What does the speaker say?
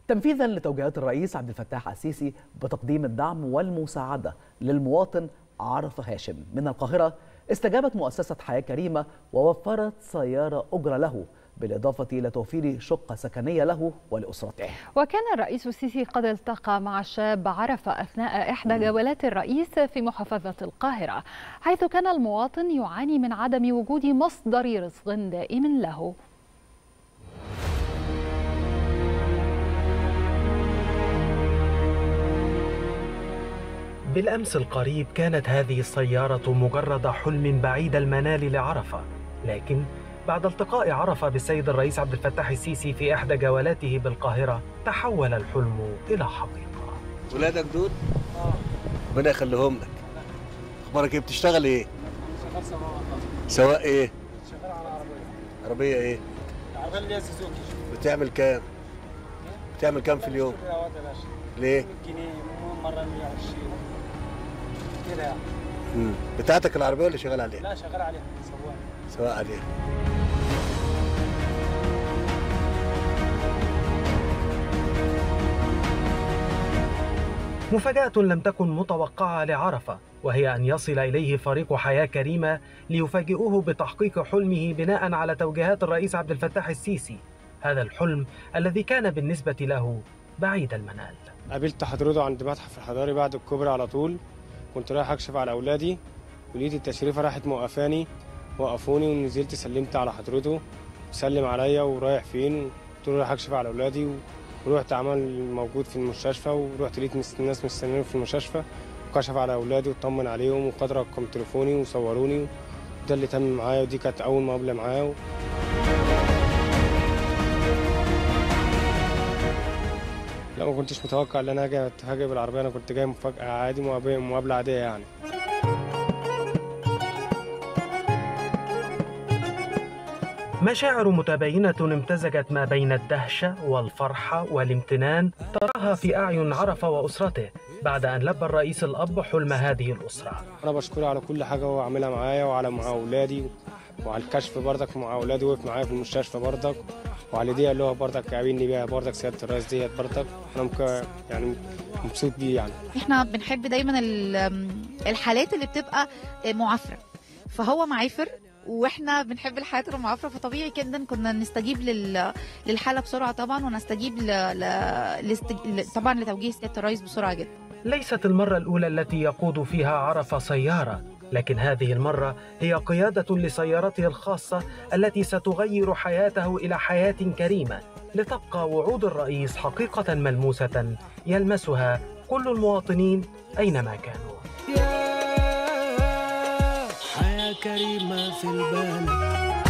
تنفيذا لتوجيهات الرئيس عبد الفتاح السيسي بتقديم الدعم والمساعدة للمواطن عرفة هاشم من القاهرة استجابت مؤسسة حياة كريمة ووفرت سيارة أجرة له بالإضافة إلى توفير شقة سكنية له ولأسرته وكان الرئيس السيسي قد التقى مع شاب عرفة أثناء إحدى جولات الرئيس في محافظة القاهرة حيث كان المواطن يعاني من عدم وجود مصدر رزق دائم له بالأمس القريب كانت هذه السيارة مجرد حلم بعيد المنال لعرفة لكن بعد التقاء عرفة بالسيد الرئيس عبد الفتاح السيسي في إحدى جولاته بالقاهرة تحول الحلم إلى حقيقة ولادك دول؟ اه ربنا يخليهم لك اخبارك ايه بتشتغل ايه؟ شغال سواق سواق ايه؟ شغال على عربية عربية ايه؟ العربية اللي هي سوزوكي بتعمل كام؟ بتعمل كام في اليوم؟ يا واد يا باشا ليه؟ 100 جنيه مرة 120 كده يعني مم. بتاعتك العربية ولا شغال عليها؟ لا شغال عليها سواق سواق عليها مفاجأة لم تكن متوقعة لعرفة وهي أن يصل إليه فريق حياة كريمة ليفاجئوه بتحقيق حلمه بناء على توجيهات الرئيس عبد الفتاح السيسي هذا الحلم الذي كان بالنسبة له بعيد المنال قابلت حضرته عند متحف الحضاري بعد الكوبري على طول كنت رايح اكشف على اولادي ولقيت التشريفه راحت موقفاني وقفوني ونزلت سلمت على حضرته سلم عليا ورايح فين قلت له رايح اكشف على اولادي ورحت عمل موجود في المستشفى ورحت لقيت مس- الناس مستنيين في المستشفى وكشف على اولادي وطمن عليهم وخد رقم تليفوني وصوروني ده اللي تم معايا ودي كانت اول مقابله معاه لا ما كنتش متوقع ان انا هاجي هاجي بالعربيه انا كنت جاي مفاجاه عادي مقابله مقابلة عاديه يعني مشاعر متباينة امتزجت ما بين الدهشة والفرحة والامتنان تراها في أعين عرفة وأسرته بعد أن لبى الرئيس الأب حلم هذه الأسرة انا بشكره على كل حاجه هو عاملها معايا وعلى مع اولادي وعلى الكشف برضك مع اولادي وقف معايا في المستشفى برضك وعلى دي اللي هو برضك قابلني بيها برضك سياده الرئيس ديت برضك انا مك... يعني مبسوط بيه يعني احنا بنحب دايما ال- الحالات اللي بتبقى معافره فهو معافر واحنا بنحب الحالات المعافره فطبيعي جدا كنا نستجيب لل... للحاله بسرعه طبعا ونستجيب ل... ل... لاستج... ل- طبعا لتوجيه سياده الرئيس بسرعه جدا ليست المرة الأولى التي يقود فيها عرفة سيارة لكن هذه المرة هي قيادة لسيارته الخاصة التي ستغير حياته إلى حياة كريمة لتبقى وعود الرئيس حقيقة ملموسة يلمسها كل المواطنين أينما كانوا حياة كريمة في البلد